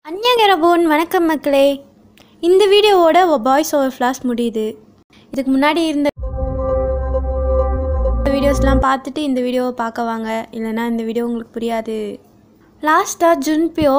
அன்யாகரபோன் வணக்கம் மக்களே இந்த வீடியோவோட பாய்ஸ் ஓவர் ஃப்ளாஸ் முடியுது இதுக்கு முன்னாடி இருந்த வீடியோஸ்லாம் பார்த்துட்டு இந்த வீடியோவை பார்க்க வாங்க இல்லைன்னா இந்த வீடியோ உங்களுக்கு புரியாது லாஸ்ட்டாக ஜுன்பியோ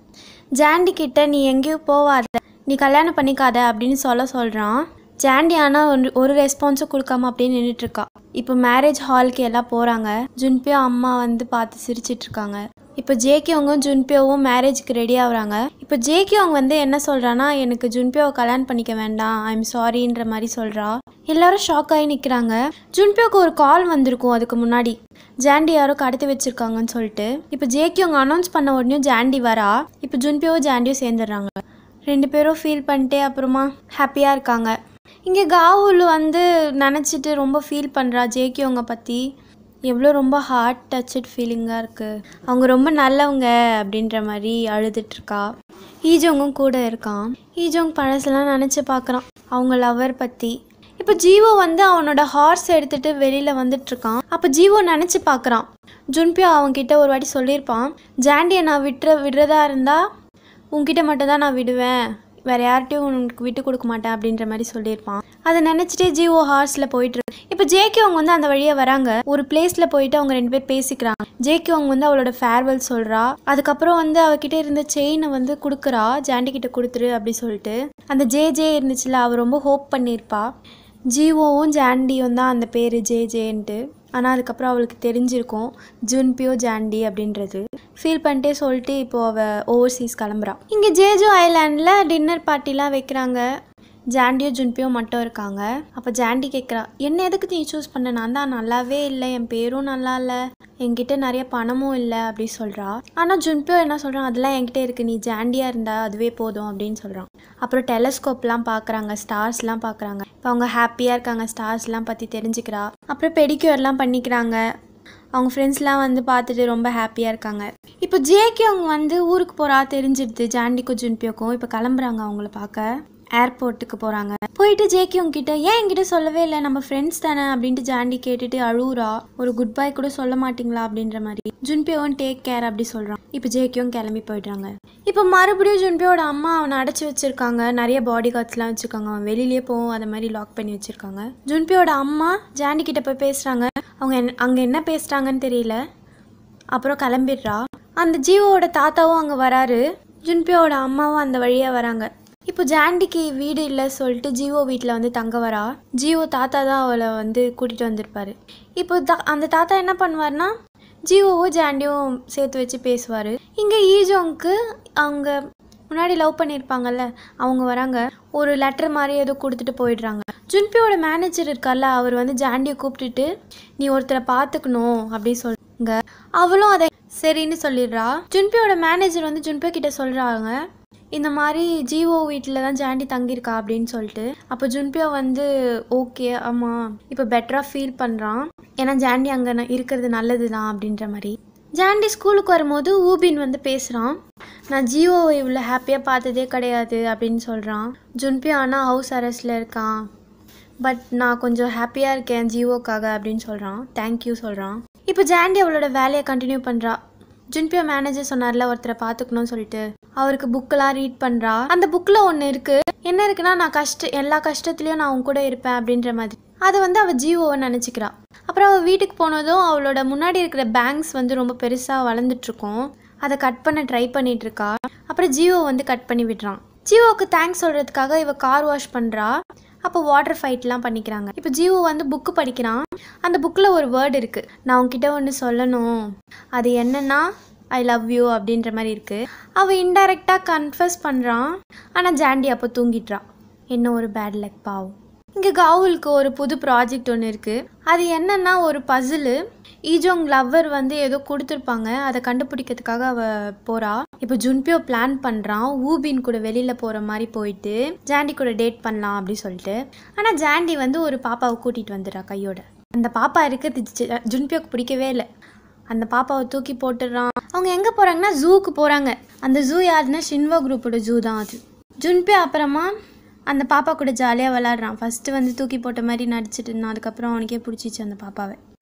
ஜாண்டி கிட்ட நீ எங்கேயும் போவாத நீ கல்யாணம் பண்ணிக்காத அப்படின்னு சொல்ல சொல்கிறான் ஜாண்டி ஆனால் ஒரு ஒரு ரெஸ்பான்ஸும் கொடுக்காம அப்படியே நின்றுட்டு இருக்கா இப்போ மேரேஜ் ஹாலுக்கு எல்லாம் போகிறாங்க ஜுன்பியோ அம்மா வந்து பார்த்து சிரிச்சிட்டு இருக்காங்க இப்போ ஜேகியோங்கும் ஜுன்பியோவும் மேரேஜ்க்கு ரெடி ஆகுறாங்க இப்போ ஜேகியோங் வந்து என்ன சொல்கிறான்னா எனக்கு ஜுன்பியோவை கல்யாணம் பண்ணிக்க வேண்டாம் ஐம் சாரின்ற மாதிரி சொல்கிறா எல்லாரும் ஷாக் ஆகி நிற்கிறாங்க ஜுன்பியோக்கு ஒரு கால் வந்திருக்கும் அதுக்கு முன்னாடி ஜாண்டி யாரோ கடத்தி வச்சிருக்காங்கன்னு சொல்லிட்டு இப்போ ஜேகியோங் அனௌன்ஸ் பண்ண உடனே ஜாண்டி வரா இப்போ ஜுன்பியோவும் ஜாண்டியும் சேர்ந்துடுறாங்க ரெண்டு பேரும் ஃபீல் பண்ணிட்டே அப்புறமா ஹாப்பியாக இருக்காங்க இங்கே காவுல் வந்து நினச்சிட்டு ரொம்ப ஃபீல் பண்ணுறா ஜேகியோங்க பற்றி எவ்வளோ ரொம்ப ஹார்ட் டச்சட் ஃபீலிங்காக இருக்குது அவங்க ரொம்ப நல்லவங்க அப்படின்ற மாதிரி அழுதுட்ருக்கா ஈஜோங்கும் கூட இருக்கான் ஈஜோங் பழசெல்லாம் நினச்சி பார்க்குறான் அவங்க லவர் பற்றி இப்போ ஜீவோ வந்து அவனோட ஹார்ஸ் எடுத்துட்டு வெளியில் வந்துட்டுருக்கான் அப்போ ஜீவோ நினச்சி பார்க்குறான் ஜுன்பியோ அவன்கிட்ட ஒரு வாட்டி சொல்லியிருப்பான் ஜாண்டியை நான் விட்டுற விடுறதா இருந்தால் உன்கிட்ட மட்டும் தான் நான் விடுவேன் வேற யார்கிட்டயும் உனக்கு விட்டு கொடுக்க மாட்டேன் அப்படின்ற மாதிரி சொல்லியிருப்பான் அதை நினச்சிட்டே ஜிஓ ஹார்ஸில் போயிட்டு இருக்கு இப்போ ஜேகே அவங்க வந்து அந்த வழியாக வராங்க ஒரு பிளேஸில் போயிட்டு அவங்க ரெண்டு பேர் பேசிக்கிறாங்க ஜேகே அவங்க வந்து அவளோட ஃபேர்வெல் சொல்கிறா அதுக்கப்புறம் வந்து அவகிட்ட இருந்த செயினை வந்து கொடுக்குறா ஜாண்டி கிட்ட கொடுத்துரு அப்படி சொல்லிட்டு அந்த ஜே ஜே இருந்துச்சுல அவ ரொம்ப ஹோப் பண்ணியிருப்பா ஜிஓவும் ஜாண்டியும் தான் அந்த பேர் ஜே ஜேன்ட்டு ஆனால் அதுக்கப்புறம் அவளுக்கு தெரிஞ்சிருக்கும் ஜுன்பியோ ஜாண்டி அப்படின்றது ஃபீல் பண்ணிட்டே சொல்லிட்டு இப்போது அவள் ஓவர்சீஸ் கிளம்புறா இங்கே ஜேஜோ ஐலாண்டில் டின்னர் பார்ட்டிலாம் வைக்கிறாங்க ஜாண்டியோ ஜுன்பியோ மட்டும் இருக்காங்க அப்போ ஜாண்டி கேட்குறா என்ன எதுக்கு நீ சூஸ் பண்ண நான் தான் நல்லாவே இல்லை என் பேரும் நல்லா இல்லை என்கிட்ட நிறைய பணமும் இல்லை அப்படி சொல்கிறா ஆனால் ஜுன்பியோ என்ன சொல்கிறான் அதெல்லாம் என்கிட்ட இருக்குது நீ ஜாண்டியாக இருந்தா அதுவே போதும் அப்படின்னு சொல்கிறான் அப்புறம் டெலஸ்கோப்லாம் பார்க்குறாங்க ஸ்டார்ஸ்லாம் பார்க்குறாங்க இப்போ அவங்க ஹாப்பியாக இருக்காங்க ஸ்டார்ஸ்லாம் பற்றி தெரிஞ்சுக்கிறா அப்புறம் பெடிக்யூர்லாம் பண்ணிக்கிறாங்க அவங்க ஃப்ரெண்ட்ஸ்லாம் வந்து பார்த்துட்டு ரொம்ப ஹாப்பியாக இருக்காங்க இப்போ ஜேகே அவங்க வந்து ஊருக்கு போகிறா தெரிஞ்சிடுது ஜாண்டிக்கும் ஜுன்பியோக்கும் இப்போ கிளம்புறாங்க அவங்கள பார்க்க ஏர்போர்ட்டுக்கு போகிறாங்க போயிட்டு ஜேகே அவங்க கிட்ட ஏன் என்கிட்ட சொல்லவே இல்லை நம்ம ஃப்ரெண்ட்ஸ் தானே அப்படின்ட்டு ஜாண்டி கேட்டுட்டு அழுவுறா ஒரு குட் பை கூட சொல்ல மாட்டீங்களா அப்படின்ற மாதிரி ஜுன்பியோவும் டேக் கேர் அப்படி சொல்கிறான் இப்போ ஜேகேவும் கிளம்பி போயிடுறாங்க இப்போ மறுபடியும் ஜுன்பியோட அம்மா அவனை அடைச்சி வச்சிருக்காங்க நிறைய பாடி கார்ட்ஸ்லாம் வச்சிருக்காங்க அவன் வெளியிலேயே போவோம் அதை மாதிரி லாக் பண்ணி வச்சிருக்காங்க ஜுன்பியோட அம்மா ஜாண்டி கிட்ட போய் பேசுகிறாங்க அவங்க என் அங்கே என்ன பேசுகிறாங்கன்னு தெரியல அப்புறம் கிளம்பிடுறா அந்த ஜீவோட தாத்தாவும் அங்கே வராரு ஜுன்பியோட அம்மாவும் அந்த வழியாக வராங்க இப்போ ஜாண்டிக்கு வீடு இல்லை சொல்லிட்டு ஜீவோ வீட்டில் வந்து தங்க வரா ஜீவோ தாத்தா தான் அவளை வந்து கூட்டிகிட்டு வந்திருப்பாரு இப்போ தா அந்த தாத்தா என்ன பண்ணுவார்னா ஜீவோவும் ஜாண்டியும் சேர்த்து வச்சு பேசுவார் இங்கே ஈஜோங்க்கு அவங்க முன்னாடி லவ் பண்ணியிருப்பாங்கல்ல அவங்க வராங்க ஒரு லெட்டர் மாதிரி ஏதோ கொடுத்துட்டு போயிடுறாங்க ஜுன்பியோட மேனேஜர் இருக்கார்ல அவர் வந்து ஜாண்டியை கூப்பிட்டுட்டு நீ ஒருத்தரை பார்த்துக்கணும் அப்படி சொல்லுங்க அவளும் அதை சரின்னு சொல்லிடுறா ஜுன்பியோட மேனேஜர் வந்து ஜுன்பியோ கிட்ட சொல்கிறாங்க இந்த மாதிரி ஜிஓ வீட்டில் தான் ஜாண்டி தங்கியிருக்கா அப்படின்னு சொல்லிட்டு அப்போ ஜுன்பியோ வந்து ஓகே ஆமாம் இப்போ பெட்டராக ஃபீல் பண்ணுறான் ஏன்னா ஜாண்டி அங்கே இருக்கிறது நல்லது தான் அப்படின்ற மாதிரி ஜாண்டி ஸ்கூலுக்கு வரும்போது ஊபின் வந்து பேசுகிறான் நான் ஜியோவை இவ்வளோ ஹாப்பியாக பார்த்ததே கிடையாது அப்படின்னு சொல்கிறான் ஜுன்பியோ ஆனால் ஹவுஸ் அரெஸ்டில் இருக்கான் பட் நான் கொஞ்சம் ஹாப்பியாக இருக்கேன் ஜியோக்காக அப்படின்னு சொல்கிறான் தேங்க்யூ சொல்கிறான் இப்போ ஜாண்டி அவளோட வேலையை கண்டினியூ பண்ணுறா ஜுன்பியோ மேனேஜர் சொன்னார்ல ஒருத்தரை பார்த்துக்கணும்னு சொல்லிட்டு அவருக்கு புக்கெல்லாம் ரீட் பண்ணுறா அந்த புக்கில் ஒன்று இருக்குது என்ன இருக்குன்னா நான் கஷ்ட எல்லா கஷ்டத்துலேயும் நான் உன் கூட இருப்பேன் அப்படின்ற மாதிரி அதை வந்து அவள் ஜியோவை நினச்சிக்கிறா அப்புறம் அவள் வீட்டுக்கு போனதும் அவளோட முன்னாடி இருக்கிற பேங்க்ஸ் வந்து ரொம்ப பெருசாக வளர்ந்துட்டுருக்கோம் அதை கட் பண்ண ட்ரை பண்ணிட்டு இருக்கா அப்புறம் ஜியோ வந்து கட் பண்ணி விடுறான் ஜியோவுக்கு தேங்க்ஸ் சொல்கிறதுக்காக இவ கார் வாஷ் பண்ணுறா அப்போ வாட்டர் ஃபைட்லாம் பண்ணிக்கிறாங்க இப்போ ஜியோ வந்து புக்கு படிக்கிறான் அந்த புக்கில் ஒரு வேர்டு இருக்குது நான் உன்கிட்ட ஒன்று சொல்லணும் அது என்னன்னா ஐ லவ் யூ அப்படின்ற மாதிரி இருக்குது அவள் இன்டைரக்டாக கன்ஃபஸ் பண்ணுறான் ஆனால் ஜாண்டி அப்போ தூங்கிட்டுறான் என்ன ஒரு பேட் லக் பாவம் இங்கே காவுலுக்கு ஒரு புது ப்ராஜெக்ட் ஒன்று இருக்குது அது என்னன்னா ஒரு பசிலு ஈஜோங் லவ்வர் வந்து ஏதோ கொடுத்துருப்பாங்க அதை கண்டுபிடிக்கிறதுக்காக அவ போறா இப்போ ஜுன்பியோ பிளான் பண்ணுறான் ஊபின் கூட வெளியில் போகிற மாதிரி போயிட்டு ஜாண்டி கூட டேட் பண்ணலாம் அப்படி சொல்லிட்டு ஆனால் ஜாண்டி வந்து ஒரு பாப்பாவை கூட்டிகிட்டு வந்துடுறா கையோட அந்த பாப்பா இருக்கிறது ஜ- ஜுன்பியோக்கு பிடிக்கவே இல்லை அந்த பாப்பாவை தூக்கி போட்டுடுறான் அவங்க எங்கே போகிறாங்கன்னா ஜூக்கு போகிறாங்க அந்த ஜூ யாருன்னா ஷின்வா குரூப்போட ஜூ தான் அது ஜுன்பியோ அப்புறமா அந்த பாப்பா கூட ஜாலியாக விளாட்றான் ஃபஸ்ட்டு வந்து தூக்கி போட்ட மாதிரி நடிச்சிட்டு இருந்தான் அதுக்கப்புறம் அவனுக்கே பிடிச்சிச்சு அந்த பாப்பாவை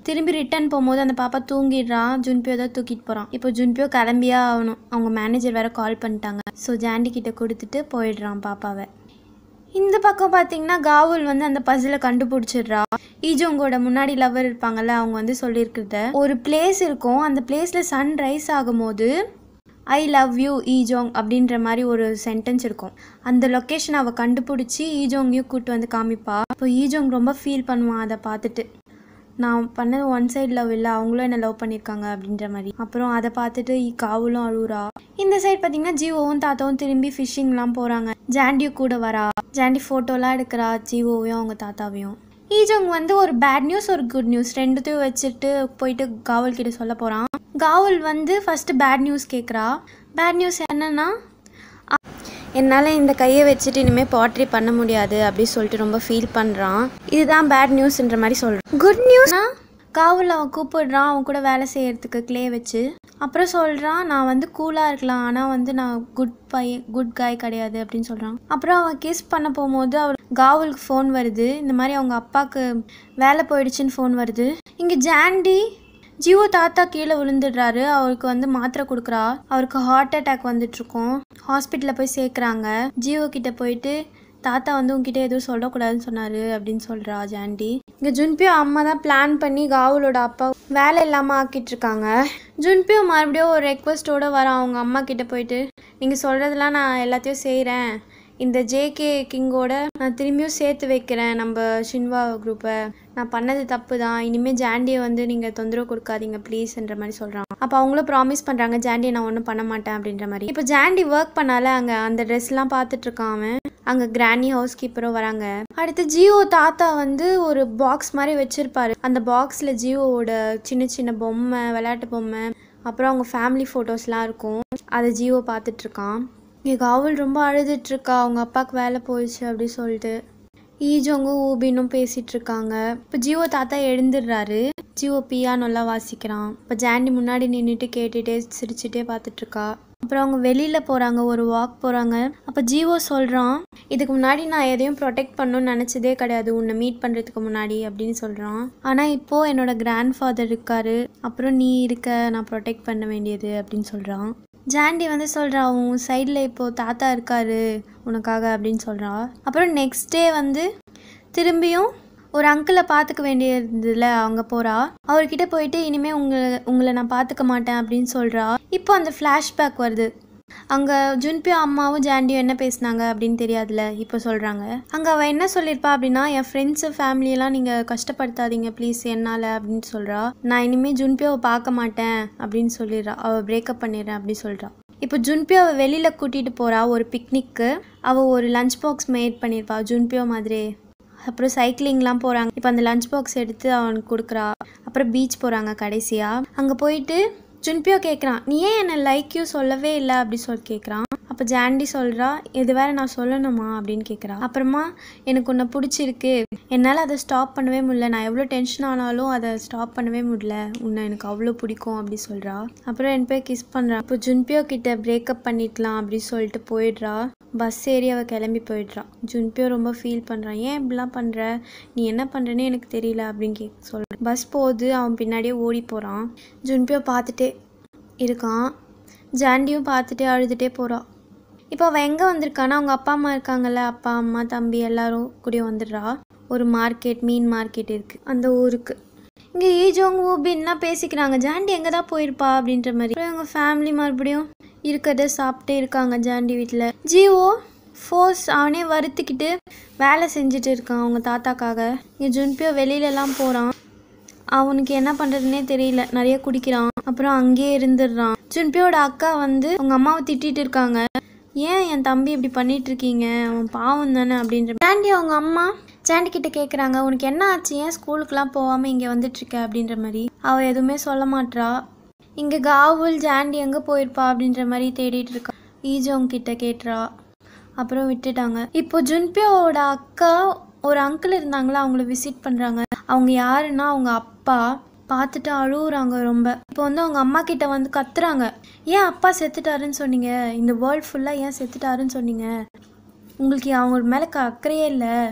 திரும்பி ரிட்டர்ன் போகும்போது அந்த பாப்பா தூங்கிடுறான் ஜுன்பியோ தான் தூக்கிட்டு போகிறான் இப்போ ஜுன்பியோ கிளம்பியே ஆகணும் அவங்க மேனேஜர் வேற கால் பண்ணிட்டாங்க ஸோ ஜாண்டி கிட்ட கொடுத்துட்டு போயிடுறான் பாப்பாவை இந்த பக்கம் பார்த்தீங்கன்னா காவுல் வந்து அந்த பசிலை கண்டுபிடிச்சிடுறா ஈஜோங்கோட முன்னாடி லவர் இருப்பாங்கல்ல அவங்க வந்து சொல்லியிருக்கிறத ஒரு பிளேஸ் இருக்கும் அந்த பிளேஸில் சன் ரைஸ் ஆகும்போது ஐ லவ் யூ ஈஜோங் அப்படின்ற மாதிரி ஒரு சென்டென்ஸ் இருக்கும் அந்த லொக்கேஷன் அவள் கண்டுபிடிச்சி ஈஜோங்கையும் கூட்டு வந்து காமிப்பா இப்போ ஈஜோங் ரொம்ப ஃபீல் பண்ணுவான் அதை பார்த்துட்டு நான் பண்ணது ஒன் சைடு லவ் இல்லை அவங்களும் என்ன லவ் பண்ணியிருக்காங்க அப்படின்ற மாதிரி அப்புறம் அதை பார்த்துட்டு ஈ காவலும் அழுவுறா இந்த சைடு பார்த்தீங்கன்னா ஜீவோவும் தாத்தாவும் திரும்பி ஃபிஷ்ஷிங்லாம் போகிறாங்க ஜாண்டியும் கூட வரா ஜாண்டி ஃபோட்டோலாம் எடுக்கிறா ஜீவோவையும் அவங்க தாத்தாவையும் ஈஜோங் வந்து ஒரு பேட் நியூஸ் ஒரு குட் நியூஸ் ரெண்டுத்தையும் வச்சுட்டு போயிட்டு காவல் கிட்ட சொல்ல போகிறான் காவல் வந்து ஃபஸ்ட்டு பேட் நியூஸ் கேட்குறா பேட் நியூஸ் என்னன்னா என்னால் இந்த கையை வச்சுட்டு இனிமேல் பாட்ரி பண்ண முடியாது அப்படி சொல்லிட்டு ரொம்ப ஃபீல் பண்ணுறான் இதுதான் பேட் நியூஸ்ன்ற மாதிரி சொல்கிறான் குட் நியூஸ்னா காவல் அவன் கூப்பிடுறான் அவன் கூட வேலை செய்யறதுக்கு க்ளே வச்சு அப்புறம் சொல்கிறான் நான் வந்து கூலாக இருக்கலாம் ஆனால் வந்து நான் குட் பையன் குட் காய் கிடையாது அப்படின்னு சொல்கிறான் அப்புறம் அவன் கிஸ் பண்ண போகும்போது அவள் காவலுக்கு ஃபோன் வருது இந்த மாதிரி அவங்க அப்பாவுக்கு வேலை போயிடுச்சுன்னு ஃபோன் வருது இங்கே ஜாண்டி ஜியோ தாத்தா கீழே விழுந்துடுறாரு அவருக்கு வந்து மாத்திரை கொடுக்குறா அவருக்கு ஹார்ட் அட்டாக் வந்துட்டுருக்கோம் ஹாஸ்பிட்டலில் போய் சேர்க்குறாங்க ஜியோ கிட்ட போயிட்டு தாத்தா வந்து உங்ககிட்ட எதுவும் சொல்லக்கூடாதுன்னு சொன்னார் அப்படின்னு சொல்கிறா ஜாண்டி இங்கே ஜுன்பியோ அம்மா தான் பிளான் பண்ணி காவலோட அப்பா வேலை இல்லாமல் ஆக்கிட்டு இருக்காங்க ஜுன்பியோ மறுபடியும் ஒரு ரெக்வஸ்ட்டோட வரான் அவங்க அம்மா கிட்ட போயிட்டு நீங்கள் சொல்கிறதெல்லாம் நான் எல்லாத்தையும் செய்கிறேன் இந்த ஜேகே கிங்கோட நான் திரும்பியும் சேர்த்து வைக்கிறேன் நம்ம ஷின்வா குரூப்பை நான் பண்ணது தப்பு தான் இனிமேல் ஜாண்டியை வந்து நீங்கள் தொந்தரவு கொடுக்காதீங்க ப்ளீஸ்ன்ற மாதிரி சொல்கிறான் அப்போ அவங்களும் ப்ராமிஸ் பண்ணுறாங்க ஜாண்டியை நான் ஒன்றும் பண்ண மாட்டேன் அப்படின்ற மாதிரி இப்போ ஜாண்டி ஒர்க் பண்ணால அங்கே அந்த ட்ரெஸ்லாம் பார்த்துட்டு இருக்கான் அவன் அங்கே கிராணி ஹவுஸ் கீப்பரும் வராங்க அடுத்து ஜியோ தாத்தா வந்து ஒரு பாக்ஸ் மாதிரி வச்சிருப்பாரு அந்த பாக்ஸில் ஜியோவோட சின்ன சின்ன பொம்மை விளையாட்டு பொம்மை அப்புறம் அவங்க ஃபேமிலி ஃபோட்டோஸ்லாம் இருக்கும் அதை ஜியோ பார்த்துட்டு இருக்கான் இங்கே காவல் ரொம்ப அழுதுட்டு இருக்கா அவங்க அப்பாவுக்கு வேலை போயிடுச்சு அப்படி சொல்லிட்டு ஈஜோங்கும் ஊபினும் பேசிட்டு இருக்காங்க இப்போ ஜியோ தாத்தா எழுந்துடுறாரு ஜியோ பியானோலாம் வாசிக்கிறான் இப்போ ஜாண்டி முன்னாடி நின்றுட்டு கேட்டுட்டே சிரிச்சுட்டே பார்த்துட்டு இருக்கா அப்புறம் அவங்க வெளியில் போகிறாங்க ஒரு வாக் போகிறாங்க அப்போ ஜீவோ சொல்கிறான் இதுக்கு முன்னாடி நான் எதையும் ப்ரொடெக்ட் பண்ணணும்னு நினச்சதே கிடையாது உன்னை மீட் பண்ணுறதுக்கு முன்னாடி அப்படின்னு சொல்கிறான் ஆனால் இப்போது என்னோட கிராண்ட் ஃபாதர் இருக்காரு அப்புறம் நீ இருக்க நான் ப்ரொடெக்ட் பண்ண வேண்டியது அப்படின்னு சொல்கிறான் ஜாண்டி வந்து சொல்கிறா உன் சைடில் இப்போது தாத்தா இருக்காரு உனக்காக அப்படின்னு சொல்கிறா அப்புறம் நெக்ஸ்ட் டே வந்து திரும்பியும் ஒரு அங்கிளை பார்த்துக்க வேண்டியதுல அவங்க போகிறா அவர்கிட்ட போயிட்டு இனிமேல் உங்களை உங்களை நான் பார்த்துக்க மாட்டேன் அப்படின்னு சொல்கிறா இப்போ அந்த ஃப்ளாஷ்பேக் வருது அங்கே ஜுன்பியோ அம்மாவும் ஜாண்டியும் என்ன பேசுனாங்க அப்படின்னு தெரியாதுல இப்போ சொல்கிறாங்க அங்கே அவள் என்ன சொல்லியிருப்பா அப்படின்னா என் ஃப்ரெண்ட்ஸு ஃபேமிலியெல்லாம் நீங்கள் கஷ்டப்படுத்தாதீங்க ப்ளீஸ் என்னால் அப்படின்னு சொல்கிறா நான் இனிமேல் ஜுன்பியோவை பார்க்க மாட்டேன் அப்படின்னு சொல்லிடுறா அவள் பிரேக்கப் பண்ணிடுறேன் அப்படின்னு சொல்கிறா இப்போ ஜுன்பியோவை வெளியில் கூட்டிகிட்டு போகிறா ஒரு பிக்னிக்கு அவள் ஒரு லஞ்ச் பாக்ஸ் மேட் பண்ணியிருப்பா ஜுன்பியோ மாதிரி அப்புறம் சைக்கிளிங்லாம் போகிறாங்க இப்போ அந்த லஞ்ச் பாக்ஸ் எடுத்து அவனுக்கு கொடுக்குறா அப்புறம் பீச் போகிறாங்க கடைசியாக அங்கே போயிட்டு ஜுன்பியோ கேட்குறான் நீ ஏன் என்னை லைக் யூ சொல்லவே இல்லை அப்படி சொல்லி கேட்குறான் அப்போ ஜாண்டி சொல்கிறா இது வேற நான் சொல்லணுமா அப்படின்னு கேட்குறா அப்புறமா எனக்கு உன்னை பிடிச்சிருக்கு என்னால் அதை ஸ்டாப் பண்ணவே முடியல நான் எவ்வளோ டென்ஷன் ஆனாலும் அதை ஸ்டாப் பண்ணவே முடியல உன்னை எனக்கு அவ்வளோ பிடிக்கும் அப்படி சொல்கிறா அப்புறம் என் போய் கிஸ் பண்ணுறான் இப்போ ஜுன்பியோ கிட்ட பிரேக்கப் பண்ணிக்கலாம் அப்படி சொல்லிட்டு போயிடுறா பஸ் ஏறி அவள் கிளம்பி போயிடுறா ஜுன்பியோ ரொம்ப ஃபீல் பண்ணுறான் ஏன் இப்படிலாம் பண்ணுற நீ என்ன பண்ணுறேன்னு எனக்கு தெரியல அப்படின்னு கே சொல்கிறான் பஸ் போகுது அவன் பின்னாடியே ஓடி போகிறான் ஜுன்பியோ பார்த்துட்டே இருக்கான் ஜாண்டியும் பார்த்துட்டே அழுதுகிட்டே போகிறான் இப்போ அவள் எங்கே வந்திருக்கானா அவங்க அப்பா அம்மா இருக்காங்கல்ல அப்பா அம்மா தம்பி எல்லாரும் கூடயும் வந்துடுறா ஒரு மார்க்கெட் மீன் மார்க்கெட் இருக்குது அந்த ஊருக்கு இங்கே ஈஜோங் ஊபின்லாம் பேசிக்கிறாங்க ஜாண்டி எங்கே தான் போயிருப்பா அப்படின்ற மாதிரி அப்புறம் அவங்க ஃபேமிலி மறுபடியும் இருக்கிறத சாப்பிட்டே இருக்காங்க ஜாண்டி வீட்டில் ஜிஓ ஃபோர்ஸ் அவனே வறுத்துக்கிட்டு வேலை செஞ்சுட்டு இருக்கான் அவங்க தாத்தாக்காக இங்கே ஜுன்பியோ வெளியிலலாம் போகிறான் அவனுக்கு என்ன பண்ணுறதுனே தெரியல நிறைய குடிக்கிறான் அப்புறம் அங்கேயே இருந்துடுறான் ஜுன்பியோட அக்கா வந்து அவங்க அம்மாவை திட்டிட்டு இருக்காங்க ஏன் என் தம்பி இப்படி பண்ணிட்டு இருக்கீங்க அவன் பாவம் தானே அப்படின்ற ஜாண்டி அவங்க அம்மா ஜாண்டி கிட்ட கேட்குறாங்க உனக்கு என்ன ஆச்சு ஏன் ஸ்கூலுக்குலாம் போகாமல் இங்கே வந்துட்டு இருக்க அப்படின்ற மாதிரி அவள் எதுவுமே சொல்ல மாட்றா இங்கே காவுல் ஜாண்டி எங்கே போயிருப்பா அப்படின்ற மாதிரி தேடிட்டு இருக்கா ஈஜோங் கிட்ட கேட்டுறா அப்புறம் விட்டுட்டாங்க இப்போ ஜுன்பியோட அக்கா ஒரு அங்கிள் இருந்தாங்களா அவங்கள விசிட் பண்ணுறாங்க அவங்க யாருன்னா அவங்க அப்பா பார்த்துட்டு அழுகுறாங்க ரொம்ப இப்போ வந்து அவங்க அம்மா கிட்ட வந்து கத்துறாங்க ஏன் அப்பா செத்துட்டாருன்னு சொன்னீங்க இந்த வேர்ல்ட் ஃபுல்லாக ஏன் செத்துட்டாருன்னு சொன்னீங்க உங்களுக்கு அவங்க மேலே க அக்கறையே இல்லை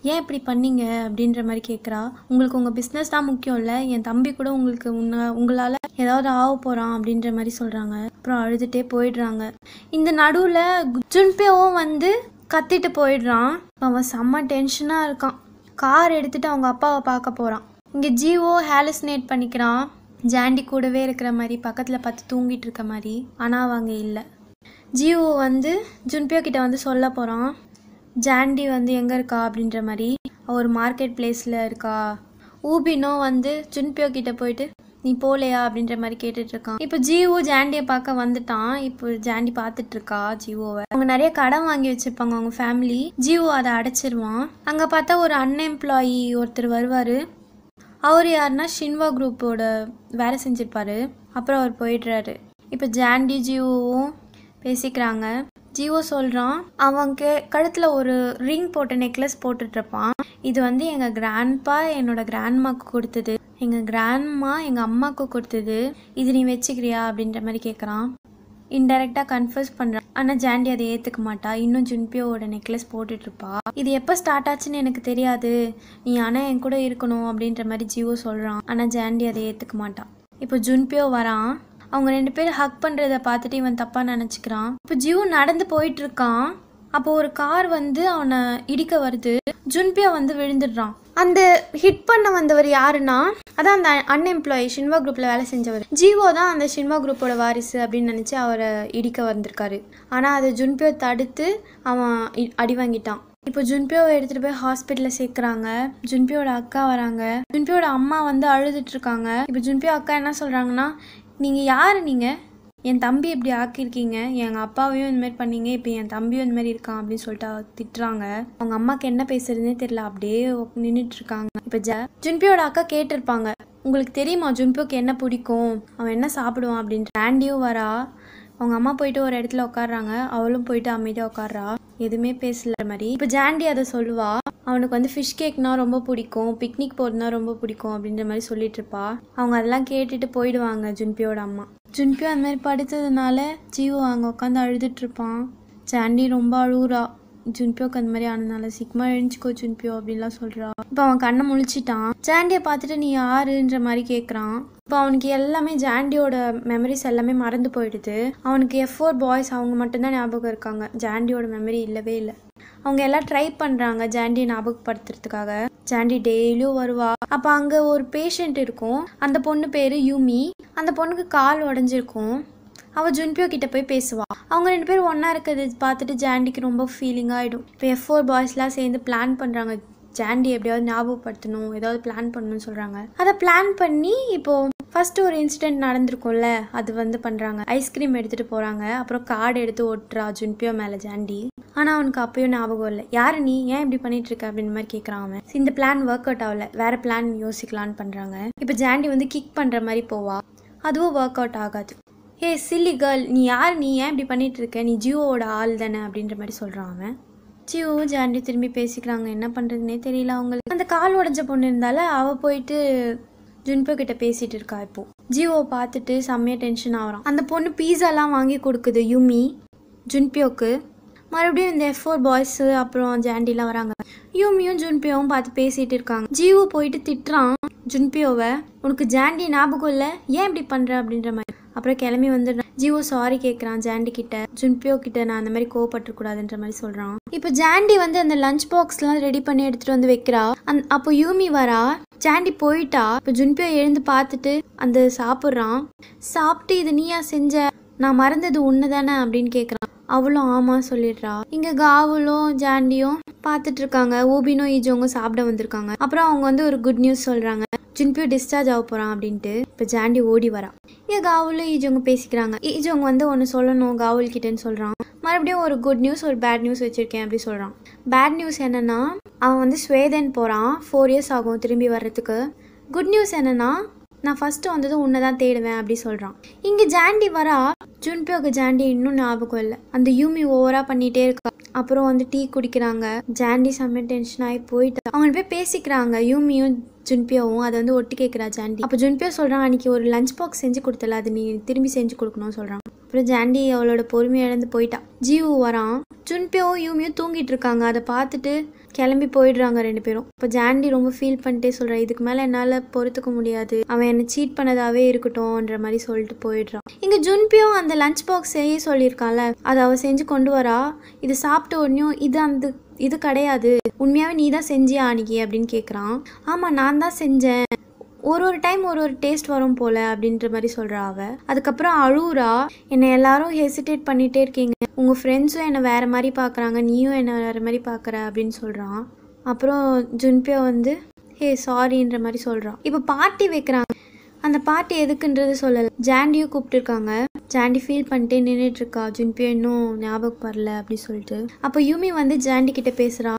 ஏன் இப்படி பண்ணீங்க அப்படின்ற மாதிரி கேட்குறா உங்களுக்கு உங்கள் பிஸ்னஸ் தான் முக்கியம் இல்லை என் தம்பி கூட உங்களுக்கு உன்ன உங்களால் ஏதாவது ஆக போகிறான் அப்படின்ற மாதிரி சொல்கிறாங்க அப்புறம் அழுதுகிட்டே போயிடுறாங்க இந்த நடுவில் ஜுன்பியோவும் வந்து கத்திட்டு போயிடுறான் அவன் செம்ம டென்ஷனாக இருக்கான் கார் எடுத்துகிட்டு அவங்க அப்பாவை பார்க்க போகிறான் இங்கே ஜீவோ ஹாலுசினேட் பண்ணிக்கிறான் ஜாண்டி கூடவே இருக்கிற மாதிரி பக்கத்தில் பார்த்து தூங்கிட்டு இருக்க மாதிரி ஆனால் அவங்க இல்லை ஜீவோ வந்து ஜுன்பியோ கிட்ட வந்து சொல்ல போகிறான் ஜாண்டி வந்து எங்கே இருக்கா அப்படின்ற மாதிரி அவ ஒரு மார்க்கெட் பிளேஸில் இருக்கா ஊபினோ வந்து ஜுன்பியோ கிட்ட போயிட்டு நீ போலையா அப்படின்ற மாதிரி கேட்டுட்டு இருக்கான் இப்போ ஜீவோ ஜாண்டியை பார்க்க வந்துட்டான் இப்போ ஜாண்டி பார்த்துட்டு இருக்கா ஜீவோவை அவங்க நிறைய கடன் வாங்கி வச்சிருப்பாங்க அவங்க ஃபேமிலி ஜீவோ அதை அடைச்சிருவான் அங்கே பார்த்தா ஒரு அன்எம்ப்ளாயி ஒருத்தர் வருவார் அவர் யாருன்னா ஷின்வா குரூப்போட வேலை செஞ்சிருப்பாரு அப்புறம் அவர் போயிடுறாரு இப்போ ஜாண்டி ஜீவோவும் பேசிக்கிறாங்க ஜீவோ சொல்கிறான் அவங்க கழுத்தில் ஒரு ரிங் போட்ட நெக்லஸ் போட்டுட்ருப்பான் இது வந்து எங்கள் கிராண்ட்பா என்னோட கிராண்ட்மாக்கு கொடுத்தது எங்கள் கிராண்ட்மா எங்கள் அம்மாவுக்கு கொடுத்தது இது நீ வச்சுக்கிறியா அப்படின்ற மாதிரி கேட்குறான் இன்டெரக்டாக கன்ஃபர்ஸ் பண்ணுறான் ஆனால் ஜாண்டி அதை ஏற்றுக்க மாட்டா இன்னும் ஜுன்பியோவோட நெக்லஸ் போட்டுட்ருப்பா இது எப்போ ஸ்டார்ட் ஆச்சுன்னு எனக்கு தெரியாது நீ ஆனால் என் கூட இருக்கணும் அப்படின்ற மாதிரி ஜீவோ சொல்கிறான் ஆனால் ஜாண்டி அதை ஏற்றுக்க மாட்டான் இப்போ ஜுன்பியோ வரான் அவங்க ரெண்டு பேரும் ஹக் பண்ணுறத பார்த்துட்டு இவன் தப்பாக நினச்சிக்கிறான் இப்போ ஜீவோ நடந்து போயிட்டு இருக்கான் அப்போ ஒரு கார் வந்து அவனை இடிக்க வருது ஜுன்பியா வந்து விழுந்துடுறான் அந்த ஹிட் பண்ண வந்தவர் யாருன்னா அதான் அந்த அன்எம்ப்ளாயி ஷின்வா குரூப்பில் வேலை செஞ்சவர் ஜீவோ தான் அந்த ஷின்வா குரூப்போட வாரிசு அப்படின்னு நினச்சி அவரை இடிக்க வந்திருக்காரு ஆனால் அதை ஜுன்பியோ தடுத்து அவன் இ- அடி வாங்கிட்டான் இப்போ ஜுன்பியோவை எடுத்துகிட்டு போய் ஹாஸ்பிட்டலில் சேர்க்குறாங்க ஜுன்பியோட அக்கா வராங்க ஜுன்பியோட அம்மா வந்து அழுதுட்டு இருக்காங்க இப்போ ஜுன்பியோ அக்கா என்ன சொல்கிறாங்கன்னா நீங்கள் யார் நீங்கள் என் தம்பி இப்படி ஆக்கியிருக்கீங்க எங்கள் அப்பாவையும் இந்த மாதிரி பண்ணீங்க இப்போ என் தம்பியும் இந்த மாதிரி இருக்கான் அப்படின்னு சொல்லிட்டு அவ திட்டுறாங்க அவங்க அம்மாக்கு என்ன பேசுறதுனே தெரியல அப்படியே நின்றுட்டு இருக்காங்க இப்போ ஜ ஜுன்பியோட அக்கா கேட்டிருப்பாங்க உங்களுக்கு தெரியுமா ஜுன்பியோக்கு என்ன பிடிக்கும் அவன் என்ன சாப்பிடுவான் அப்படின்ட்டு ஆண்டியும் வரா அவங்க அம்மா போயிட்டு ஒரு இடத்துல உட்காடுறாங்க அவளும் போயிட்டு அமைதியாக உட்காடுறா எதுவுமே பேசல மாதிரி இப்போ ஜாண்டி அதை சொல்லுவா அவனுக்கு வந்து ஃபிஷ் கேக்னா ரொம்ப பிடிக்கும் பிக்னிக் போகிறதுனா ரொம்ப பிடிக்கும் அப்படின்ற மாதிரி சொல்லிட்டு இருப்பா அவங்க அதெல்லாம் கேட்டுட்டு போயிடுவாங்க ஜுன்பியோட அம்மா ஜுன்பியோ அந்த மாதிரி படுத்ததுனால ஜீவோ அங்கே உட்காந்து அழுதுட்டு இருப்பான் ஜாண்டி ரொம்ப அழுகுறா ஜுன்பியோக்கு அந்த மாதிரி ஆனதுனால சீக்கிரமா எழுந்துக்கோ ஜுன்பியோ அப்படின்லாம் சொல்றா இப்போ அவன் கண்ணை முழிச்சிட்டான் ஜாண்டியை பார்த்துட்டு நீ யாருன்ற மாதிரி கேட்குறான் இப்போ அவனுக்கு எல்லாமே ஜாண்டியோட மெமரிஸ் எல்லாமே மறந்து போயிடுது அவனுக்கு எஃப் ஃபோர் பாய்ஸ் அவங்க மட்டும்தான் ஞாபகம் இருக்காங்க ஜாண்டியோட மெமரி இல்லவே இல்லை அவங்க எல்லாம் ட்ரை பண்ணுறாங்க ஜாண்டியை ஞாபகப்படுத்துறதுக்காக ஜாண்டி டெய்லியும் வருவா அப்போ அங்கே ஒரு பேஷண்ட் இருக்கும் அந்த பொண்ணு பேர் யூமி அந்த பொண்ணுக்கு கால் உடஞ்சிருக்கும் அவள் ஜுன்பியோ கிட்ட போய் பேசுவா அவங்க ரெண்டு பேரும் ஒன்றா இருக்கிறது பார்த்துட்டு ஜாண்டிக்கு ரொம்ப ஃபீலிங் ஆகிடும் இப்போ எஃப் ஃபோர் பாய்ஸ்லாம் சேர்ந்து பிளான் பண்ணுறாங்க ஜாண்டி எப்படியாவது ஞாபகப்படுத்தணும் ஏதாவது பிளான் பண்ணணும்னு சொல்கிறாங்க அதை பிளான் பண்ணி இப்போது ஃபஸ்ட்டு ஒரு இன்சிடென்ட் நடந்திருக்கும்ல அது வந்து பண்ணுறாங்க ஐஸ்கிரீம் எடுத்துகிட்டு போகிறாங்க அப்புறம் கார்டு எடுத்து ஒட்டுறா ஜுன்பியோ மேலே ஜாண்டி ஆனால் அவனுக்கு அப்பயும் ஞாபகம் இல்லை யாரு நீ ஏன் இப்படி பண்ணிட்டு இருக்க அப்படின்னு மாதிரி கேட்குறான் அவன் இந்த பிளான் ஒர்க் அவுட் ஆகல வேற பிளான் யோசிக்கலான்னு பண்ணுறாங்க இப்போ ஜாண்டி வந்து கிக் பண்ணுற மாதிரி போவா அதுவும் ஒர்க் அவுட் ஆகாது ஏ சில்லி கேர்ள் நீ யார் நீ ஏன் இப்படி பண்ணிட்டு இருக்க நீ ஜியோவோட ஆள் தானே அப்படின்ற மாதிரி சொல்கிறான் அவன் ஜியோ ஜாண்டி திரும்பி பேசிக்கிறாங்க என்ன பண்ணுறதுனே தெரியல அவங்களுக்கு அந்த கால் உடஞ்ச பொண்ணு இருந்தால அவள் போயிட்டு ஜுன்போ கிட்ட பேசிட்டு இருக்கா இப்போ ஜியோவை பார்த்துட்டு செம்மையாக டென்ஷன் ஆகிறான் அந்த பொண்ணு பீஸாலாம் வாங்கி கொடுக்குது யுமி ஜுன்பியோக்கு மறுபடியும் இந்த எஃப் ஃபோர் பாய்ஸு அப்புறம் ஜாண்டிலாம் வராங்க யூமியும் ஜுன்பியோவும் பார்த்து பேசிட்டு இருக்காங்க ஜீவோ போயிட்டு திட்டுறான் ஜுன்பியோவை உனக்கு ஜாண்டி ஞாபகம் இல்லை ஏன் இப்படி பண்ணுற அப்படின்ற மாதிரி அப்புறம் கிளம்பி வந்துடுறான் ஜீவோ சாரி கேட்குறான் ஜாண்டி கிட்ட ஜுன்பியோ கிட்ட நான் அந்த மாதிரி கோவப்பட்டுக்கூடாதுன்ற மாதிரி சொல்கிறான் இப்போ ஜாண்டி வந்து அந்த லஞ்ச் பாக்ஸ்லாம் ரெடி பண்ணி எடுத்துகிட்டு வந்து வைக்கிறா அந் அப்போ யூமி வரா ஜாண்டி போயிட்டா இப்போ ஜுன்பியோ எழுந்து பார்த்துட்டு அந்த சாப்பிட்றான் சாப்பிட்டு இது நீயா செஞ்ச நான் மறந்தது ஒன்று தானே அப்படின்னு கேட்குறான் அவளும் ஆமாம் சொல்லிடுறா இங்கே காவலும் ஜாண்டியும் பார்த்துட்டு இருக்காங்க ஊபினும் ஈஜோங்கும் சாப்பிட வந்திருக்காங்க அப்புறம் அவங்க வந்து ஒரு குட் நியூஸ் சொல்கிறாங்க ஜுன்பியோ டிஸ்சார்ஜ் ஆக போகிறான் அப்படின்ட்டு இப்போ ஜாண்டி ஓடி வரா இங்கே காவலும் ஈஜோங்க பேசிக்கிறாங்க ஈஜோங்க வந்து ஒன்று சொல்லணும் காவல் கிட்டேன்னு சொல்கிறான் மறுபடியும் ஒரு குட் நியூஸ் ஒரு பேட் நியூஸ் வச்சுருக்கேன் அப்படி சொல்கிறான் பேட் நியூஸ் என்னன்னா அவன் வந்து ஸ்வேதன் போகிறான் ஃபோர் இயர்ஸ் ஆகும் திரும்பி வர்றதுக்கு குட் நியூஸ் என்னன்னா நான் ஃபஸ்ட்டு வந்தது உன்னை தான் தேடுவேன் அப்படி சொல்கிறான் இங்கே ஜாண்டி வரா ஜுன்பியோக்கு ஜாண்டி இன்னும் ஞாபகம் இல்லை அந்த யூமி ஓவராக பண்ணிகிட்டே இருக்கா அப்புறம் வந்து டீ குடிக்கிறாங்க ஜாண்டி செம்ம டென்ஷன் ஆகி போயிட்டு அவங்க ரெண்டு பேர் பேசிக்கிறாங்க யூமியும் ஜுன்பியோவும் அதை வந்து ஒட்டு கேட்குறா ஜாண்டி அப்போ ஜுன்பியோ சொல்கிறான் அன்றைக்கி ஒரு லஞ்ச் பாக்ஸ் செஞ்சு கொடுத்தல அது நீ திரும்பி செஞ்சு கொடுக்கணும்னு சொல்கிறான் அப்புறம் ஜாண்டி அவளோட பொறுமை இழந்து போயிட்டா ஜீவு வரான் ஜுன்பியோவும் யூமியும் தூங்கிட்டு இருக்காங்க அதை பார்த்துட்டு கிளம்பி போயிடுறாங்க ரெண்டு பேரும் இப்போ ஜாண்டி ரொம்ப ஃபீல் பண்ணிட்டே சொல்கிறா இதுக்கு மேலே என்னால் பொறுத்துக்க முடியாது அவன் என்னை சீட் பண்ணதாவே இருக்கட்டும்ன்ற மாதிரி சொல்லிட்டு போயிடுறான் இங்கே ஜுன்பியும் அந்த லஞ்ச் பாக்ஸ் செய்ய சொல்லியிருக்கான்ல அதை அவள் செஞ்சு கொண்டு வரா இது சாப்பிட்ட உடனேயும் இது அந்த இது கிடையாது உண்மையாகவே நீ தான் செஞ்சியா அன்னைக்கு அப்படின்னு கேட்குறான் ஆமாம் நான் தான் செஞ்சேன் ஒரு ஒரு டைம் ஒரு ஒரு டேஸ்ட் வரும் போல அப்படின்ற மாதிரி சொல்கிறா அவ அதுக்கப்புறம் அழுவுறா என்னை எல்லாரும் ஹெசிடேட் பண்ணிகிட்டே இருக்கீங்க உங்கள் ஃப்ரெண்ட்ஸும் என்னை வேறு மாதிரி பார்க்குறாங்க நீயும் என்னை வேறு மாதிரி பார்க்குற அப்படின்னு சொல்கிறான் அப்புறம் ஜுன்பியா வந்து ஹே சாரின்ற மாதிரி சொல்கிறான் இப்போ பார்ட்டி வைக்கிறாங்க அந்த பார்ட்டி எதுக்குன்றது சொல்லலை ஜாண்டியும் கூப்பிட்டுருக்காங்க ஜாண்டி ஃபீல் பண்ணிட்டே நின்றுட்டு இருக்கா ஜுன்பியா இன்னும் ஞாபகம் வரல அப்படின்னு சொல்லிட்டு அப்போ யூமி வந்து ஜாண்டி கிட்ட பேசுகிறா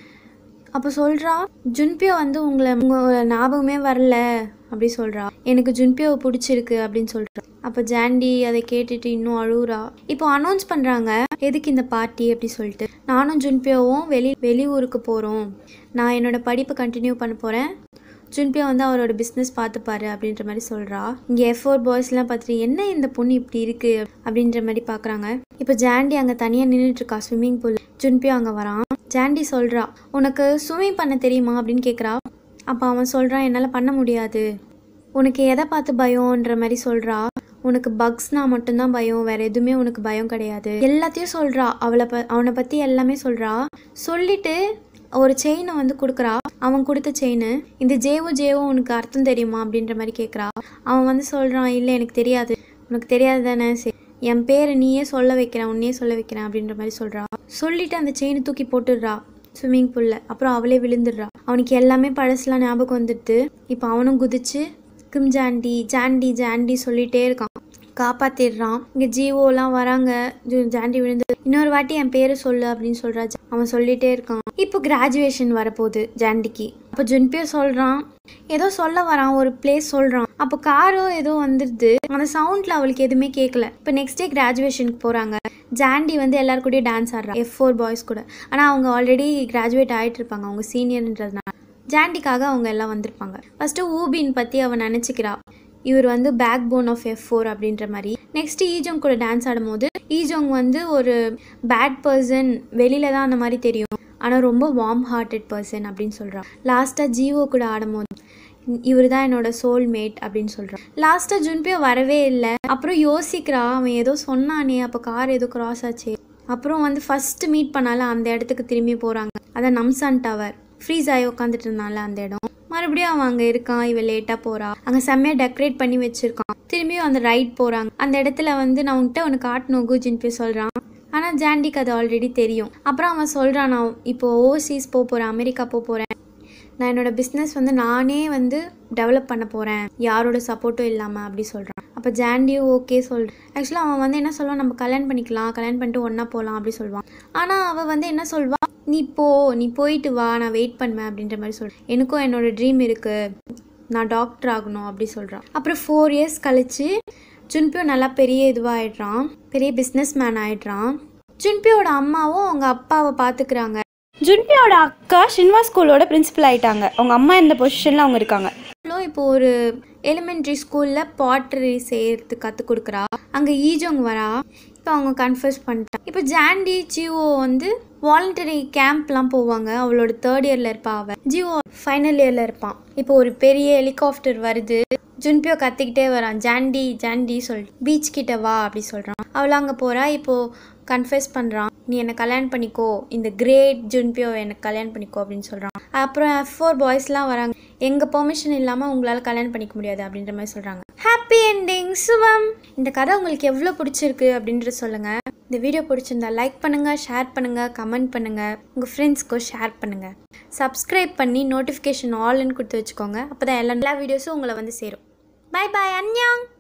அப்போ சொல்கிறா ஜுன்பியோ வந்து உங்களை உங்களோட ஞாபகமே வரல அப்படி சொல்கிறா எனக்கு ஜுன்பியோவை பிடிச்சிருக்கு அப்படின்னு சொல்கிறா அப்போ ஜாண்டி அதை கேட்டுட்டு இன்னும் அழுகுறா இப்போ அனௌன்ஸ் பண்ணுறாங்க எதுக்கு இந்த பார்ட்டி அப்படி சொல்லிட்டு நானும் ஜுன்பியோவும் வெளி வெளியூருக்கு போகிறோம் நான் என்னோட படிப்பை கண்டினியூ பண்ண போகிறேன் ஜுன்பியா வந்து அவரோட பிஸ்னஸ் பார்த்துப்பாரு அப்படின்ற மாதிரி சொல்கிறா இங்கே எஃப் ஃபோர் பாய்ஸ்லாம் பார்த்துட்டு என்ன இந்த பொண்ணு இப்படி இருக்குது அப்படின்ற மாதிரி பார்க்குறாங்க இப்போ ஜாண்டி அங்கே தனியாக நின்றுட்டு இருக்கா ஸ்விம்மிங் பூல் ஜுன்பியா அங்கே வரான் ஜாண்டி சொல்கிறா உனக்கு ஸ்விம்மிங் பண்ண தெரியுமா அப்படின்னு கேட்குறா அப்போ அவன் சொல்கிறான் என்னால் பண்ண முடியாது உனக்கு எதை பார்த்து பயம்ன்ற மாதிரி சொல்கிறா உனக்கு பக்ஸ்னா மட்டும்தான் பயம் வேற எதுவுமே உனக்கு பயம் கிடையாது எல்லாத்தையும் சொல்கிறா அவளை ப அவனை பற்றி எல்லாமே சொல்கிறா சொல்லிட்டு ஒரு செயினை வந்து கொடுக்குறா அவன் கொடுத்த செயின் இந்த ஜேவோ ஜேவோ உனக்கு அர்த்தம் தெரியுமா அப்படின்ற மாதிரி கேட்குறா அவன் வந்து சொல்கிறான் இல்லை எனக்கு தெரியாது உனக்கு தெரியாது தானே சரி என் பேரை நீயே சொல்ல வைக்கிறேன் உன்னையே சொல்ல வைக்கிறேன் அப்படின்ற மாதிரி சொல்கிறா சொல்லிட்டு அந்த செயினை தூக்கி போட்டுடுறா ஸ்விம்மிங் பூலில் அப்புறம் அவளே விழுந்துடுறா அவனுக்கு எல்லாமே பழசுலாம் ஞாபகம் வந்துடுது இப்போ அவனும் குதிச்சு கிம் ஜாண்டி ஜாண்டி ஜாண்டி சொல்லிட்டே இருக்கான் காப்பாத்திடுறான் இங்கே ஜீவோலாம் வராங்க ஜு- ஜாண்டி விழுந்து இன்னொரு வாட்டி என் பேரை சொல்லு அப்படின்னு சொல்றா ஜா- அவன் சொல்லிட்டே இருக்கான் இப்போ கிராஜுவேஷன் வரப்போகுது ஜாண்டிக்கு அப்போ ஜுன்பியோ சொல்றான் ஏதோ சொல்ல வரான் ஒரு பிளேஸ் சொல்றான் அப்போ காரோ ஏதோ வந்துடுது அந்த சவுண்ட்ல அவளுக்கு எதுவுமே கேட்கல இப்போ நெக்ஸ்ட் டே கிராஜுவேஷனுக்கு போறாங்க ஜாண்டி வந்து எல்லார் கூடயும் டான்ஸ் ஆடுறா எஃப் ஃபோர் பாய்ஸ் கூட ஆனால் அவங்க ஆல்ரெடி கிராஜுவேட் ஆயிட்டு இருப்பாங்க அவங்க சீனியர்ன்றதுனால ஜாண்டிக்காக அவங்க எல்லாம் வந்திருப்பாங்க ஃபஸ்ட்டு ஊபின் பற்றி அவன் நினச்சிக்கிறா இவர் வந்து backbone of F four அப்படின்ற மாதிரி நெக்ஸ்ட் ஈஜோங் கூட டான்ஸ் ஆடும்போது ஈஜோங் வந்து ஒரு பேட் பர்சன் வெளியில தான் அந்த மாதிரி தெரியும் ஆனால் ரொம்ப வார்ம் ஹார்ட்டட் பர்சன் அப்படின்னு சொல்கிறான் லாஸ்ட்டாக ஜீவோ கூட ஆடும்போது இவர் தான் என்னோட சோல்மேட் அப்படின்னு சொல்கிறான் லாஸ்ட்டாக ஜுன்பியோ வரவே இல்லை அப்புறம் யோசிக்கிறா அவன் ஏதோ சொன்னானே அப்போ கார் ஏதோ கிராஸ் ஆச்சு அப்புறம் வந்து ஃபர்ஸ்ட் மீட் பண்ணால அந்த இடத்துக்கு திரும்பி போகிறாங்க அதான் நம்சான் டவர் ஃப்ரீஸ் ஆகி உட்காந்துட்டு இருந்தால அந்த இடம் மறுபடியும் அவன் அங்கே இருக்கான் இவ லேட்டாக போறா அங்கே செம்மையாக டெக்கரேட் பண்ணி வச்சிருக்கான் திரும்பியும் அந்த ரைட் போகிறாங்க அந்த இடத்துல வந்து நான் உன்கிட்ட உனக்கு காட்டணும் குஜின் போய் சொல்கிறான் ஆனால் ஜாண்டிக்கு அது ஆல்ரெடி தெரியும் அப்புறம் அவன் சொல்கிறான் நான் இப்போ ஓவர்சீஸ் போக போகிறேன் அமெரிக்கா போக போகிறேன் நான் என்னோட பிஸ்னஸ் வந்து நானே வந்து டெவலப் பண்ண போகிறேன் யாரோட சப்போர்ட்டும் இல்லாமல் அப்படி சொல்கிறான் அப்போ ஜாண்டியும் ஓகே சொல்கிறான் ஆக்சுவலாக அவன் வந்து என்ன சொல்லுவான் நம்ம கல்யாணம் பண்ணிக்கலாம் கல்யாணம் பண்ணிட்டு ஒன்றா போகலாம் அப்படி சொல்லுவான் ஆனால் அவள் வந்து என்ன சொல்வா நீ போ நீ போயிட்டு வா நான் வெயிட் பண்ணுவேன் அப்படின்ற மாதிரி சொல்கிறேன் எனக்கும் என்னோட ட்ரீம் இருக்குது நான் டாக்டர் ஆகணும் அப்படி சொல்கிறான் அப்புறம் ஃபோர் இயர்ஸ் கழிச்சு ஜுன்பியோ நல்லா பெரிய இதுவாகிடுறான் பெரிய பிஸ்னஸ் மேன் ஆயிடுறான் ஜுன்பியோட அம்மாவும் அவங்க அப்பாவை பார்த்துக்கிறாங்க ஜுன்பியோட அக்கா ஷின்வா ஸ்கூலோட பிரின்சிபல் ஆயிட்டாங்க அவங்க அம்மா இந்த பொசிஷனில் அவங்க இருக்காங்க அவளும் இப்போ ஒரு எலிமெண்ட்ரி ஸ்கூலில் பாட்ரி செய்யறதுக்கு கற்றுக் கொடுக்குறா அங்கே ஈஜோங் வரா இப்போ அவங்க கன்ஃபர்ஸ் பண்ணிட்டான் இப்போ ஜாண்டி ஜிஓ வந்து வாலண்டரி கேம்ப்லாம் போவாங்க அவளோட தேர்ட் இயரில் இருப்பா அவள் ஜிஓ ஃபைனல் இயரில் இருப்பான் இப்போ ஒரு பெரிய ஹெலிகாப்டர் வருது ஜுன்பியோ கத்திக்கிட்டே வரான் ஜாண்டி ஜாண்டி சொல் பீச் கிட்ட வா அப்படி சொல்கிறான் அவள் அங்கே போகிறா இப்போது கன்ஃபெஸ் பண்ணுறான் நீ என்னை கல்யாணம் பண்ணிக்கோ இந்த கிரேட் ஜுன்பியோ எனக்கு கல்யாணம் பண்ணிக்கோ அப்படின்னு சொல்கிறான் அப்புறம் எஃப் ஃபோர் பாய்ஸ்லாம் வராங்க எங்கள் பெர்மிஷன் இல்லாமல் உங்களால் கல்யாணம் பண்ணிக்க முடியாது அப்படின்ற மாதிரி சொல்கிறாங்க ஹாப்பி என்டிங் சுபம் இந்த கதை உங்களுக்கு எவ்வளோ பிடிச்சிருக்கு அப்படின்றது சொல்லுங்கள் இந்த வீடியோ பிடிச்சிருந்தா லைக் பண்ணுங்கள் ஷேர் பண்ணுங்கள் கமெண்ட் பண்ணுங்கள் உங்கள் ஃப்ரெண்ட்ஸ்க்கும் ஷேர் பண்ணுங்கள் சப்ஸ்கிரைப் பண்ணி நோட்டிஃபிகேஷன் ஆல்னு கொடுத்து வச்சுக்கோங்க அப்போ தான் எல்லா எல்லா வீடியோஸும் உங்களை வந்து சேரும் பை பாய் அன்யாங்